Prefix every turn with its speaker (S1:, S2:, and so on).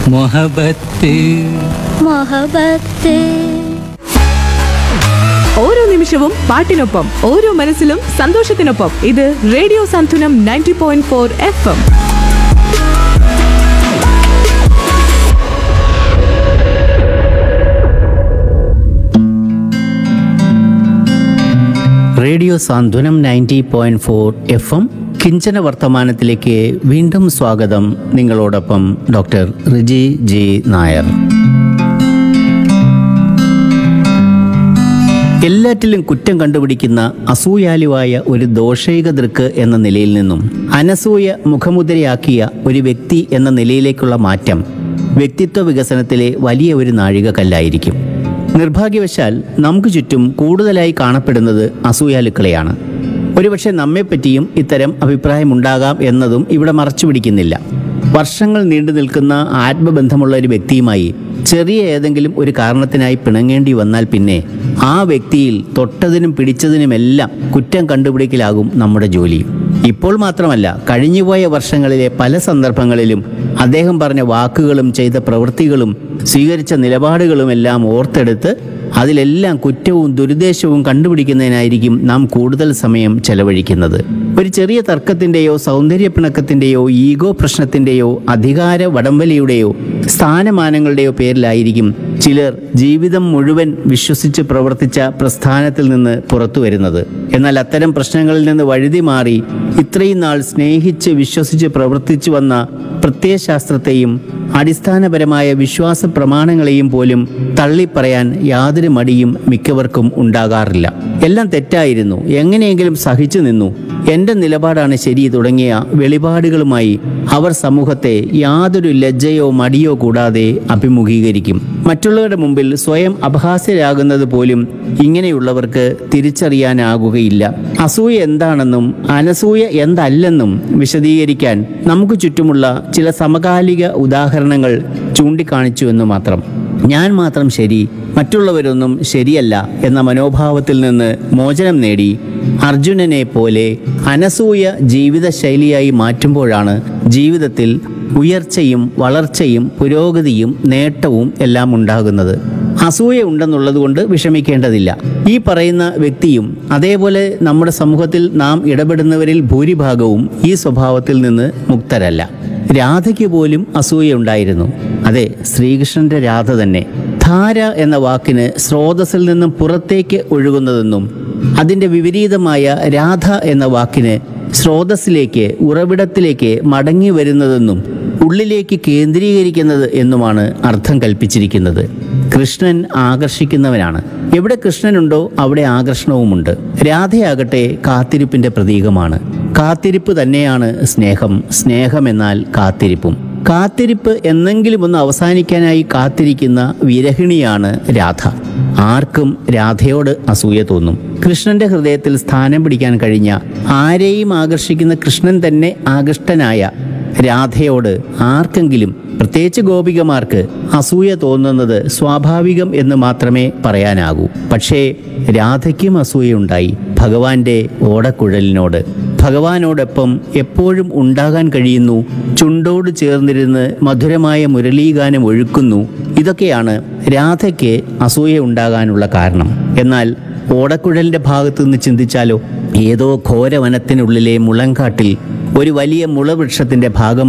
S1: മൊഹബത്ത്
S2: മൊഹബത്ത്
S3: ഓരോ നിമിഷവും പാട്ടിനൊപ്പം ഓരോ മനസ്സിലും സന്തോഷത്തിനൊപ്പം ഇത് radio Santhwanam ninety point four F M
S1: radio Santhwanam ninety point four F M കിഞ്ചന വർത്തമാനത്തിലേക്ക് വീണ്ടും സ്വാഗതം നിങ്ങളോടൊപ്പം ഡോക്ടർ റിജി ജി നായർ എല്ലാറ്റിലും കുറ്റം കണ്ടുപിടിക്കുന്ന അസൂയാലുവായ ഒരു ദോഷൈക ദൃക്ക് എന്ന നിലയിൽ നിന്നും അനസൂയ മുഖമുദ്രയാക്കിയ ഒരു വ്യക്തി എന്ന നിലയിലേക്കുള്ള മാറ്റം വ്യക്തിത്വ വികസനത്തിലെ വലിയ ഒരു നാഴികക്കല്ലായിരിക്കും നിർഭാഗ്യവശാൽ നമുക്ക് ചുറ്റും കൂടുതലായി കാണപ്പെടുന്നത് അസൂയാലുക്കളെയാണ് ഒരുപക്ഷെ നമ്മെപ്പറ്റിയും ഇത്തരം അഭിപ്രായമുണ്ടാകാം എന്നതും ഇവിടെ മറച്ചു പിടിക്കുന്നില്ല വർഷങ്ങൾ നീണ്ടു നിൽക്കുന്ന ആത്മബന്ധമുള്ള ഒരു വ്യക്തിയുമായി ചെറിയ ഏതെങ്കിലും ഒരു കാരണത്തിനായി പിണങ്ങേണ്ടി വന്നാൽ പിന്നെ ആ വ്യക്തിയിൽ തൊട്ടതിനും പിടിച്ചതിനുമെല്ലാം കുറ്റം കണ്ടുപിടിക്കലാകും നമ്മുടെ ജോലി ഇപ്പോൾ മാത്രമല്ല കഴിഞ്ഞുപോയ വർഷങ്ങളിലെ പല സന്ദർഭങ്ങളിലും അദ്ദേഹം പറഞ്ഞ വാക്കുകളും ചെയ്ത പ്രവൃത്തികളും സ്വീകരിച്ച നിലപാടുകളുമെല്ലാം ഓർത്തെടുത്ത് അതിലെല്ലാം കുറ്റവും ദുരുദ്ദേശവും കണ്ടുപിടിക്കുന്നതിനായിരിക്കും നാം കൂടുതൽ സമയം ചെലവഴിക്കുന്നത് ഒരു ചെറിയ തർക്കത്തിൻ്റെയോ സൗന്ദര്യ പിണക്കത്തിൻ്റെയോ ഈഗോ പ്രശ്നത്തിൻ്റെയോ അധികാര വടംവലിയുടെയോ സ്ഥാനമാനങ്ങളുടെയോ പേരിലായിരിക്കും ചിലർ ജീവിതം മുഴുവൻ വിശ്വസിച്ച് പ്രവർത്തിച്ച പ്രസ്ഥാനത്തിൽ നിന്ന് പുറത്തു വരുന്നത് എന്നാൽ അത്തരം പ്രശ്നങ്ങളിൽ നിന്ന് വഴുതി മാറി ഇത്രയും നാൾ സ്നേഹിച്ച് വിശ്വസിച്ച് പ്രവർത്തിച്ചു വന്ന പ്രത്യയശാസ്ത്രത്തെയും അടിസ്ഥാനപരമായ വിശ്വാസ പ്രമാണങ്ങളെയും പോലും തള്ളിപ്പറയാൻ യാതൊരു മടിയും മിക്കവർക്കും ഉണ്ടാകാറില്ല എല്ലാം തെറ്റായിരുന്നു എങ്ങനെയെങ്കിലും സഹിച്ചു നിന്നു എൻ്റെ നിലപാടാണ് ശരി തുടങ്ങിയ വെളിപാടുകളുമായി അവർ സമൂഹത്തെ യാതൊരു ലജ്ജയോ മടിയോ കൂടാതെ അഭിമുഖീകരിക്കും മറ്റുള്ളവരുടെ മുമ്പിൽ സ്വയം അപഹാസ്യരാകുന്നത് പോലും ഇങ്ങനെയുള്ളവർക്ക് തിരിച്ചറിയാനാകുകയില്ല അസൂയ എന്താണെന്നും അനസൂയ എന്തല്ലെന്നും വിശദീകരിക്കാൻ നമുക്ക് ചുറ്റുമുള്ള ചില സമകാലിക ഉദാഹരണങ്ങൾ ചൂണ്ടിക്കാണിച്ചു എന്ന് മാത്രം ഞാൻ മാത്രം ശരി മറ്റുള്ളവരൊന്നും ശരിയല്ല എന്ന മനോഭാവത്തിൽ നിന്ന് മോചനം നേടി അർജുനനെ പോലെ അനസൂയ ജീവിതശൈലിയായി മാറ്റുമ്പോഴാണ് ജീവിതത്തിൽ ഉയർച്ചയും വളർച്ചയും പുരോഗതിയും നേട്ടവും എല്ലാം ഉണ്ടാകുന്നത് അസൂയ ഉണ്ടെന്നുള്ളത് കൊണ്ട് വിഷമിക്കേണ്ടതില്ല ഈ പറയുന്ന വ്യക്തിയും അതേപോലെ നമ്മുടെ സമൂഹത്തിൽ നാം ഇടപെടുന്നവരിൽ ഭൂരിഭാഗവും ഈ സ്വഭാവത്തിൽ നിന്ന് മുക്തരല്ല രാധയ്ക്ക് പോലും അസൂയ ഉണ്ടായിരുന്നു അതെ ശ്രീകൃഷ്ണന്റെ രാധ തന്നെ ധാര എന്ന വാക്കിന് സ്രോതസ്സിൽ നിന്നും പുറത്തേക്ക് ഒഴുകുന്നതെന്നും അതിൻ്റെ വിപരീതമായ രാധ എന്ന വാക്കിന് സ്രോതസ്സിലേക്ക് ഉറവിടത്തിലേക്ക് മടങ്ങി വരുന്നതെന്നും ഉള്ളിലേക്ക് കേന്ദ്രീകരിക്കുന്നത് എന്നുമാണ് അർത്ഥം കൽപ്പിച്ചിരിക്കുന്നത് കൃഷ്ണൻ ആകർഷിക്കുന്നവനാണ് എവിടെ കൃഷ്ണനുണ്ടോ അവിടെ ആകർഷണവുമുണ്ട് രാധയാകട്ടെ കാത്തിരിപ്പിന്റെ പ്രതീകമാണ് കാത്തിരിപ്പ് തന്നെയാണ് സ്നേഹം സ്നേഹമെന്നാൽ കാത്തിരിപ്പും കാത്തിരിപ്പ് എന്നെങ്കിലും ഒന്ന് അവസാനിക്കാനായി കാത്തിരിക്കുന്ന വിരഹിണിയാണ് രാധ ആർക്കും രാധയോട് അസൂയ തോന്നും കൃഷ്ണന്റെ ഹൃദയത്തിൽ സ്ഥാനം പിടിക്കാൻ കഴിഞ്ഞ ആരെയും ആകർഷിക്കുന്ന കൃഷ്ണൻ തന്നെ ആകൃഷ്ടനായ രാധയോട് ആർക്കെങ്കിലും പ്രത്യേകിച്ച് ഗോപികമാർക്ക് അസൂയ തോന്നുന്നത് സ്വാഭാവികം എന്ന് മാത്രമേ പറയാനാകൂ പക്ഷേ രാധയ്ക്കും അസൂയയുണ്ടായി ഭഗവാന്റെ ഓടക്കുഴലിനോട് ഭഗവാനോടൊപ്പം എപ്പോഴും ഉണ്ടാകാൻ കഴിയുന്നു ചുണ്ടോട് ചേർന്നിരുന്ന് മധുരമായ മുരളീഗാനം ഒഴുക്കുന്നു ഇതൊക്കെയാണ് രാധയ്ക്ക് അസൂയ ഉണ്ടാകാനുള്ള കാരണം എന്നാൽ ഓടക്കുഴലിന്റെ ഭാഗത്തു നിന്ന് ചിന്തിച്ചാലോ ഏതോ ഘോരവനത്തിനുള്ളിലെ മുളങ്കാട്ടിൽ ഒരു വലിയ മുളവൃക്ഷത്തിന്റെ ഭാഗം